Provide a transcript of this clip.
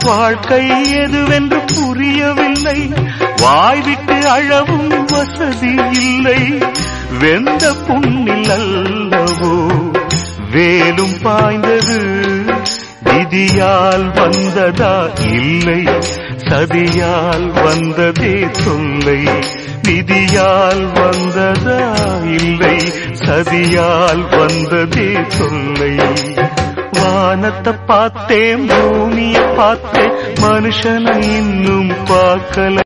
வாழ்க்கை எதுவென்று புரியவில்லை வாய்விட்டு அழவும் வசதி இல்லை வெந்த புண்ணில் அல்லவோ வேலும் பாய்ந்தது விதியால் வந்ததா இல்லை சதியால் வந்ததே தொல்லை விதியால் வந்ததா இல்லை சதியால் வந்ததே தொல்லை வானத்தை பார்த்தேன் பூமியை பார்த்தேன் மனுஷனை இன்னும் பார்க்கல